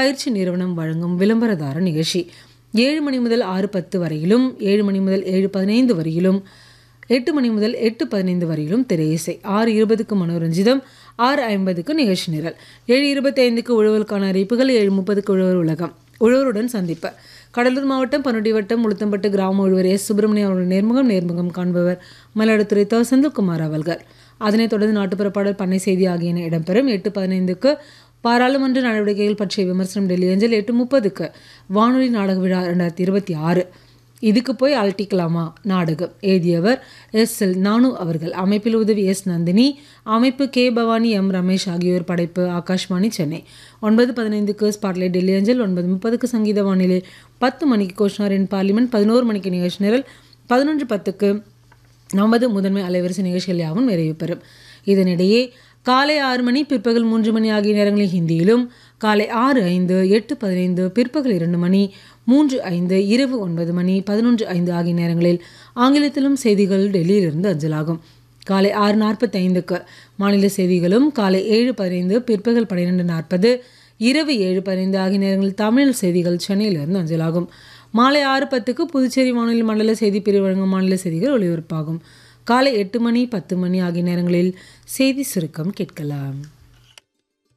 பயிற்சி நிறுவனம் வழங்கும் விளம்பரதார நிகழ்ச்சி ஏழு மணி முதல் ஆறு பத்து வரையிலும் ஏழு மணி முதல் ஏழு பதினைந்து வரையிலும் எட்டு மணி முதல் எட்டு பதினைந்து வரையிலும் திரையிசை ஆறு இருபதுக்கு மனோரஞ்சிதம் ஆறு ஐம்பதுக்கு நிகழ்ச்சி நிரல் ஏழு இருபத்தி ஐந்துக்கு உழவலுக்கான அறிவிப்புகள் ஏழு முப்பதுக்கு உழவர் உலகம் உழவருடன் சந்திப்பு கடலூர் மாவட்டம் பனுடி வட்டம் உளுத்தம்பட்டு கிராம உழவர் எஸ் சுப்பிரமணியம் அவர்கள் நேர்முகம் நேர்முகம் காண்பவர் மயிலாடுதுறை த செந்தில்குமார் அவர்கள் அதனைத் தொடர்ந்து நாட்டுப்புற பாடல் பண்ணை செய்தி ஆகியன இடம்பெறும் எட்டு பதினைந்துக்கு பாராளுமன்ற நடவடிக்கைகள் பற்றிய விமர்சனம் டெல்லி அஞ்சல் எட்டு முப்பதுக்கு வானொலி நாடக விழா ரெண்டாயிரத்தி இருபத்தி ஆறு இதுக்கு போய் அழட்டிக்கலாமா நாடகம் எழுதியவர் எஸ் எல் நானு அவர்கள் அமைப்பில் உதவி எஸ் நந்தினி அமைப்பு கே பவானி எம் ரமேஷ் ஆகியோர் படைப்பு ஆகாஷ்வாணி சென்னை ஒன்பது பதினைந்துக்கு ஸ்பாட்லைட் டெல்லி அஞ்சல் ஒன்பது முப்பதுக்கு சங்கீத வானிலை பத்து மணிக்கு கோஷ்னார் இன் பார்லிமெண்ட் பதினோரு மணிக்கு நிகழ்ச்சி நிரல் பதினொன்று பத்துக்கு நமது முதன்மை அலைவரிசை நிகழ்ச்சிகள் யாவும் நிறைவு பெறும் இதனிடையே காலை ஆறு மணி பிற்பகல் மூன்று மணி ஆகிய நேரங்களில் ஹிந்தியிலும் காலை ஆறு ஐந்து எட்டு பதினைந்து பிற்பகல் இரண்டு மணி மூன்று ஐந்து இரவு ஒன்பது மணி பதினொன்று ஐந்து ஆகிய நேரங்களில் ஆங்கிலத்திலும் செய்திகள் டெல்லியிலிருந்து அஞ்சலாகும் காலை ஆறு நாற்பத்தி ஐந்துக்கு மாநில செய்திகளும் காலை ஏழு பதினைந்து பிற்பகல் பன்னிரெண்டு நாற்பது இரவு ஏழு பதினைந்து ஆகிய நேரங்களில் தமிழ் செய்திகள் சென்னையிலிருந்து அஞ்சலாகும் மாலை ஆறு பத்துக்கு புதுச்சேரி வானொலி மண்டல செய்தி பிரிவு வழங்கும் மாநில செய்திகள் ஒளிபரப்பாகும் காலை எட்டு மணி பத்து மணி ஆகிய நேரங்களில் செய்தி சுருக்கம் கேட்கலாம்